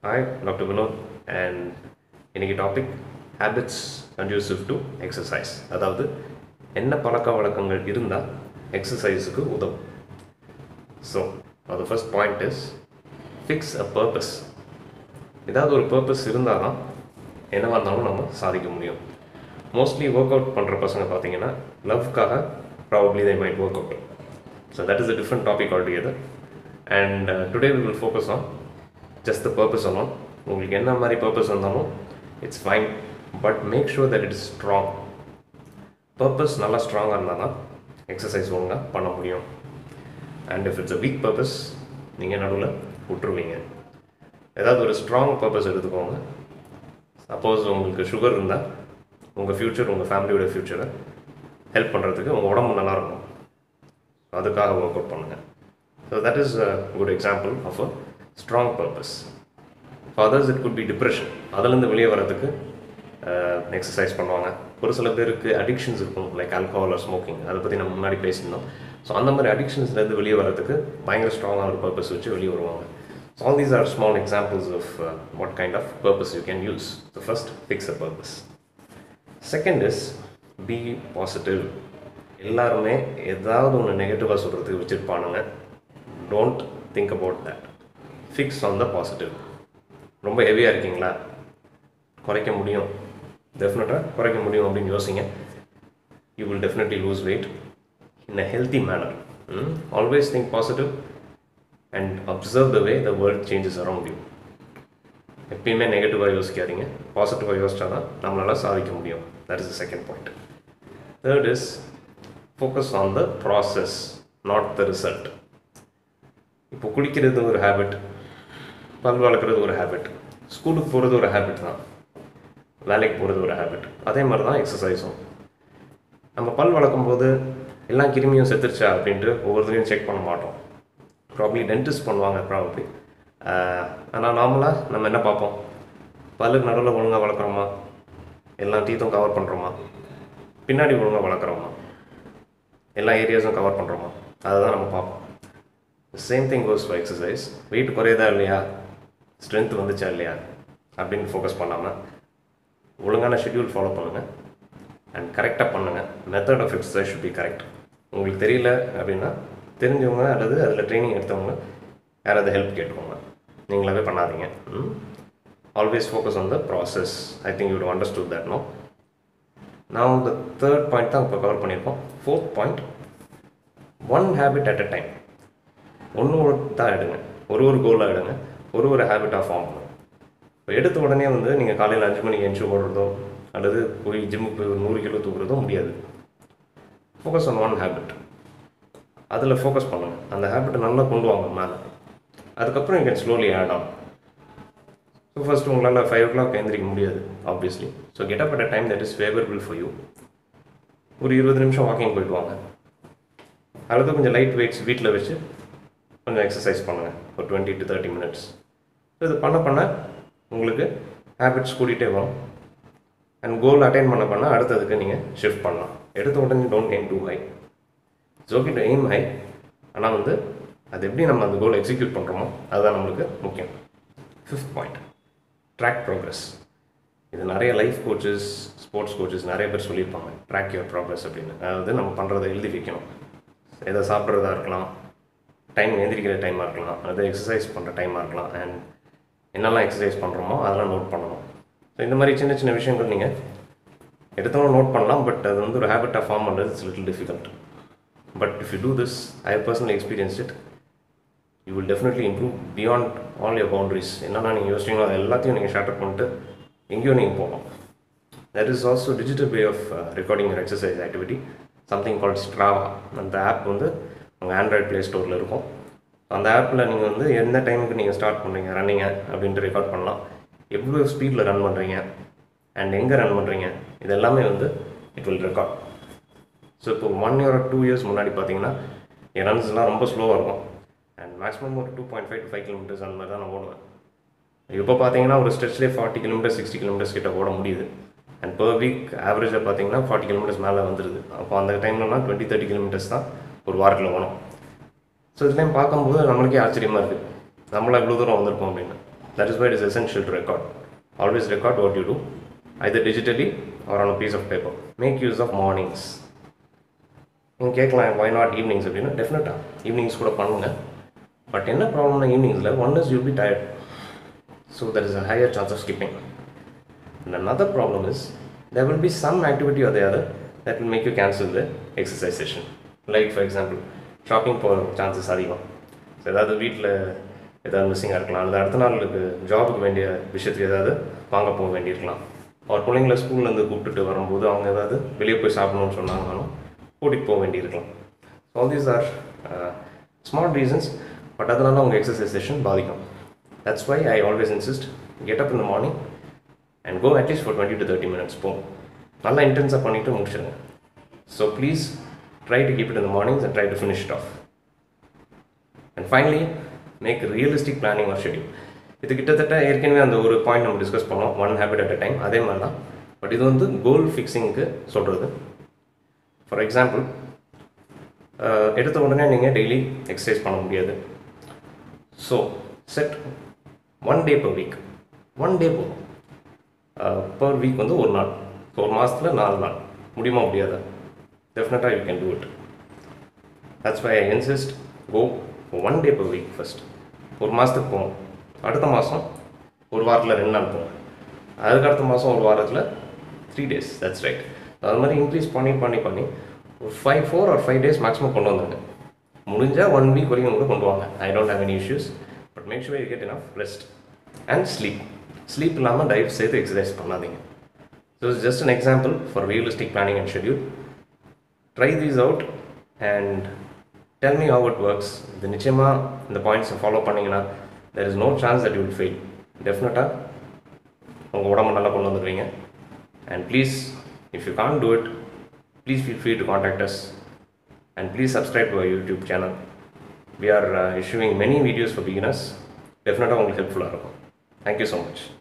Hi doctor Vinod and இன்னைக்கு topic habits conducive to exercise அதாவது என்ன பழக்க வழக்கங்கள் இருந்தால் எக்ஸசைஸுக்கு உதவும் ஸோ அது first point is fix a purpose ஏதாவது ஒரு பர்பஸ் இருந்தால் தான் என்னவாக இருந்தாலும் நம்ம சாதிக்க முடியும் மோஸ்ட்லி ஒர்க் அவுட் பண்ணுற பசங்க பார்த்தீங்கன்னா லவ்க்காக probably they might work out so that is a different topic altogether and today we will focus on just the purpose alone உங்களுக்கு என்ன மாதிரி பர்பஸ் இருந்தாலும் it's fine but make sure that it is strong purpose நல்லா ஸ்ட்ராங்காக இருந்தால் தான் exercise ஒழுங்காக பண்ண முடியும் and if it's a weak purpose நீங்கள் நடுவில் விட்டுருவீங்க ஏதாவது ஒரு ஸ்ட்ராங் பர்பஸ் எடுத்துக்கோங்க சப்போஸ் உங்களுக்கு சுகர் இருந்தால் உங்கள் ஃப்யூச்சர் உங்கள் ஃபேமிலியோட ஃப்யூச்சரை ஹெல்ப் பண்ணுறதுக்கு உங்கள் உடம்பு நல்லா இருக்கும் அதுக்காக ஒர்க் அவுட் பண்ணுங்கள் so that is a good example of a strong purpose for others it could be depression அதுலேருந்து வெளியே வரதுக்கு எக்ஸசைஸ் பண்ணுவாங்க ஒரு சில பேருக்கு அடிக்ஷன்ஸ் இருக்கும் லைக் ஆல்கஹால் ஆர் ஸ்மோக்கிங் அதை பற்றி நம்ம முன்னாடி பேசியிருந்தோம் ஸோ அந்த மாதிரி அடிக்ஷன்ஸ்லேருந்து வெளியே வரதுக்கு பயங்கர ஸ்ட்ராங்கான ஒரு பர்பஸ் வச்சு வெளியே வருவாங்க so all these are small examples of what kind of purpose you can use so first fix a purpose second is be positive எல்லாருமே ஏதாவது ஒன்று நெகட்டிவாக சொல்கிறதுக்கு வச்சுருப்பானுங்க don't think about that fix on the positive ரொம்ப ஹெவியாக இருக்கீங்களா குறைக்க முடியும் டெஃபினட்டாக குறைக்க முடியும் அப்படின்னு யோசிங்க you will definitely lose weight in a healthy manner always think positive and observe the way the world changes around you எப்பயுமே நெகட்டிவாக யோசிக்காதீங்க பாசிட்டிவாக யோசிச்சா தான் நம்மளால் சாதிக்க முடியும் that is the second point third is focus on the process not the result இப்போ குளிக்கிறது ஒரு ஹேபிட் பல் வளர்க்குறது ஒரு ஹேபிட் ஸ்கூலுக்கு போகிறது ஒரு ஹேபிட் தான் வேலைக்கு போகிறது ஒரு ஹேபிட் அதே மாதிரி தான் எக்ஸசைஸும் நம்ம பல் வளர்க்கும் போது எல்லா கிருமியும் செத்துருச்சா அப்படின்ட்டு ஒவ்வொருத்தரையும் செக் பண்ண மாட்டோம் ப்ராப்ளி டென்டிஸ்ட் பண்ணுவாங்க ப்ராபப்ளி ஆனால் நார்மலாக நம்ம என்ன பார்ப்போம் பல்லுக்கு நடுவில் ஒழுங்காக வளர்க்குறோமா எல்லா டீத்தும் கவர் பண்ணுறோமா பின்னாடி ஒழுங்காக வளர்க்குறோமா எல்லா ஏரியாஸும் கவர் பண்ணுறோமா அதை தான் நம்ம பார்ப்போம் same thing goes for exercise weight குறையுதா இல்லையா ஸ்ட்ரென்த் வந்துச்சா இல்லையா அப்படின்னு ஃபோக்கஸ் பண்ணாமல் ஒழுங்கான ஷெட்யூல் ஃபாலோ பண்ணுங்கள் அண்ட் கரெக்டாக பண்ணுங்கள் method of exercise should be correct உங்களுக்கு தெரியல அப்படின்னா தெரிஞ்சவங்க அல்லது அதில் ட்ரைனிங் எடுத்தவங்க யாராவது ஹெல்ப் கேட்டுக்கோங்க நீங்களாவே பண்ணாதீங்க always focus on the process I think you understood that no நான் இந்த தேர்ட் பாயிண்ட் தான் இப்போ கவர் பண்ணியிருக்கோம் fourth point one habit at a time ஒன்று தான் எடுங்க ஒரு ஒரு கோலாக எடுங்க ஒரு ஒரு ஹேபிட்டாக ஃபார்ம் பண்ணுங்க இப்போ எடுத்த உடனே வந்து நீங்கள் காலையில் அஞ்சு மணிக்கு எஞ்சி ஓடுறதோ அல்லது போய் ஜிம்முக்கு போய் ஒரு நூறு கிலோ தூக்குறதோ முடியாது ஃபோக்கஸ் ஆன் ஒன் ஹேபிட் அதில் ஃபோக்கஸ் பண்ணுங்கள் அந்த ஹேபிட்டை நல்லா கொண்டு வாங்க மேலே அதுக்கப்புறம் you can slowly add on so first உங்களால் ஃபைவ் ஓ கிளாக் எழுந்திரிக்க முடியாது obviously so get up at a time that is favourable for you ஒரு இருபது நிமிஷம் வாக்கிங் போயிட்டு வாங்க அல்லது கொஞ்சம் லைட் வெயிட்ஸ் வீட்டில் வச்சு கொஞ்சம் எக்ஸசைஸ் பண்ணுங்கள் ஒரு twenty to thirty minutes so இது பண்ண பண்ண உங்களுக்கு ஹேபிட்ஸ் கூட்டிகிட்டே வரும் அண்ட் கோல் அட்டைன் பண்ண பண்ண அடுத்ததுக்கு நீங்கள் ஷிஃப்ட் பண்ணலாம் எடுத்த உடனே don't aim too high it's okay to aim high ஆனால் வந்து அது எப்படி நம்ம அந்த கோல் எக்ஸிக்யூட் பண்ணுறோமோ அதுதான் நம்மளுக்கு முக்கியம் ஃபிஃப்த் பாயிண்ட் ட்ராக் ப்ரோக்ரஸ் இது நிறைய லைஃப் கோச்சஸ் ஸ்போர்ட்ஸ் கோச்சஸ் நிறைய பேர் சொல்லியிருப்பாங்க ட்ராக் யுவர் ப்ராக்ரஸ் அப்படின்னு அதாவது நம்ம பண்ணுறதை எழுதி வைக்கணும் எதை சாப்பிட்றதா இருக்கலாம் டைம் எந்திரிக்கிற டைமாக இருக்கலாம் அது எக்ஸசைஸ் பண்ணுற டைமாக இருக்கலாம் அண்ட் என்னெல்லாம் எக்ஸசைஸ் பண்ணுறோமோ அதெல்லாம் நோட் பண்ணணும் ஸோ இந்த மாதிரி சின்ன சின்ன விஷயங்கள் நீங்கள் எடுத்தவங்க நோட் பண்ணலாம் பட் அது வந்து ஒரு ஹேபிட்டாக ஃபார்ம் பண்ணுறது it's little difficult but if you do this I personally experience it you will definitely improve beyond all your boundaries என்னென்னா நீங்கள் யோசிச்சிங்களோ அது எல்லாத்தையும் நீங்கள் ஷார்ட் அப் பண்ணிட்டு எங்கேயோ நீங்கள் போகலாம் that is also digital way of recording your exercise activity something called Strava அந்த ஆப் வந்து உங்கள் ஆண்ட்ராய்ட் ப்ளே ஸ்டோரில் இருக்கும் அந்த ஆப்பில் நீங்கள் வந்து எந்த டைமுக்கு நீங்கள் ஸ்டார்ட் பண்ணுறீங்க ரன்னிங்க அப்படின்ட்டு ரெக்கார்ட் பண்ணலாம் எவ்வளோ ஸ்பீடில் ரன் பண்ணுறீங்க அண்ட் எங்கே ரன் பண்ணுறீங்க இது எல்லாமே வந்து இட் வில் ரெக்கார்ட் ஸோ இப்போ ஒன் இயர் டூ இயர்ஸ் முன்னாடி பார்த்தீங்கன்னா என் ரன்ஸ்லாம் ரொம்ப ஸ்லோவாக இருக்கும் அண்ட் மேக்ஸிமம் ஒரு two point five to five kilometres அந்த மாதிரி தான் நான் ஓடுவேன் இப்போ பார்த்தீங்கன்னா ஒரு ஸ்ட்ரெச்லேயே ஃபார்ட்டி கிலோமீட்டர் சிக்ஸ்டி கிலோமீட்டர்ஸ் கிட்ட ஓட முடியுது அண்ட் per வீக் ஆவரேஜாக பார்த்தீங்கன்னா ஃபார்ட்டி கிலோமீட்டர்ஸ் மேலே வந்துடுது அப்போ அந்த டைம்லலாம் டுவெண்ட்டி தேர்ட்டி கிலோமீட்டர்ஸ் தான் ஒரு வாரத்தில் ஓடும் ஸோ இதுலேயும் பார்க்கும்போது நம்மளுக்கே ஆச்சரியமாக இருக்குது நம்மளாம் இவ்வளோ தூரம் வந்திருக்கோம் அப்படின்னு That is why it is essential to record. Always record what you do, either digitally or on a piece of paper. Make use of mornings. நீங்கள் கேட்கலாம் ஒய் நாட் ஈவினிங்ஸ் அப்படின்னா டெஃபினட்டாக ஈவினிங்ஸ் கூட பண்ணுங்க பட் என்ன ப்ராப்ளம்னா ஈவினிங்ஸில் one is you'll be tired so that is a higher chance of skipping And another problem is there will be some activity or the other that will make you cancel the exercise session. Like for example, shopping போகிற chances அதிகம் so ஏதாவது வீட்டில் ஏதாவது மிஸ்ஸிங்காக இருக்கலாம் அல்லது அடுத்த நாளுக்கு ஜாபுக்கு வேண்டிய விஷயத்துக்கு ஏதாவது வாங்க போக வேண்டியிருக்கலாம் அவர் பிள்ளைங்கள ஸ்கூல்லேருந்து கூப்பிட்டுட்டு வரும்போது அவங்க ஏதாவது வெளியே போய் சாப்பிடணும்னு சொன்னாங்கனாலும் கூட்டிகிட்டு போக வேண்டியிருக்கலாம் so all these are smart reasons but அதனால உங்கள் எக்ஸசைஸ் செஷன் பாதிக்கும் that's why I always insist get up இந்த morning and go at least for twenty to thirty minutes போகும் நல்லா இன்டென்ஸாக பண்ணிவிட்டு முடிச்சிடுங்க so please try to keep it இந்த mornings and try to finish it off and finally make realistic planning or schedule இது கிட்டத்தட்ட ஏற்கனவே அந்த ஒரு பாயிண்ட் நம்ம டிஸ்கஸ் பண்ணோம் one habit at a time அதே மாதிரி தான் பட் இது வந்து கோல் ஃபிக்ஸிங்க்கு சொல்கிறது ஃபார் எக்ஸாம்பிள் எடுத்த உடனே நீங்கள் டெய்லி எக்ஸசைஸ் பண்ண முடியாது so set one day per week one day போதும் பர் வீக் வந்து ஒரு நாள் ஸோ ஒரு மாதத்தில் நாலு நாள் முடியுமா முடியாதா டெஃபினட்டாக you can do it that's why I insist go one day per week first ஒரு மாதத்துக்கு போவோம் அடுத்த மாதம் ஒரு வாரத்தில் ரெண்டு நாள் போவோம் அதுக்கு அடுத்த மாதம் ஒரு வாரத்தில் த்ரீ டேஸ் தட்ஸ் ரைட் அது மாதிரி இன்க்ரீஸ் பண்ணி பண்ணி பண்ணி ஒரு five four or five days maximum கொண்டு வந்துருங்க முடிஞ்சால் ஒன் வீக் வரைக்கும் கூட கொண்டு வாங்க I don't have any issues but make sure you get enough rest and sleep sleep இல்லாமல் தயவு செய்து எக்ஸசைஸ் பண்ணாதீங்க so it's just an example for realistic planning and schedule try these out and tell me how it works இது நிச்சயமாக இந்த பாயிண்ட்ஸை follow பண்ணிங்கன்னா there is no chance that you will fail டெஃபினட்டாக உங்கள் உடம்பு நல்லா கொண்டு வந்துடுவீங்க and please if you can't do it please feel free to contact us and please subscribe to YouTube channel we are issuing many videos for beginners டெஃபினட்டாக உங்களுக்கு ஹெல்ப்ஃபுல்லாக இருக்கும் தேங்க்யூ ஸோ மச்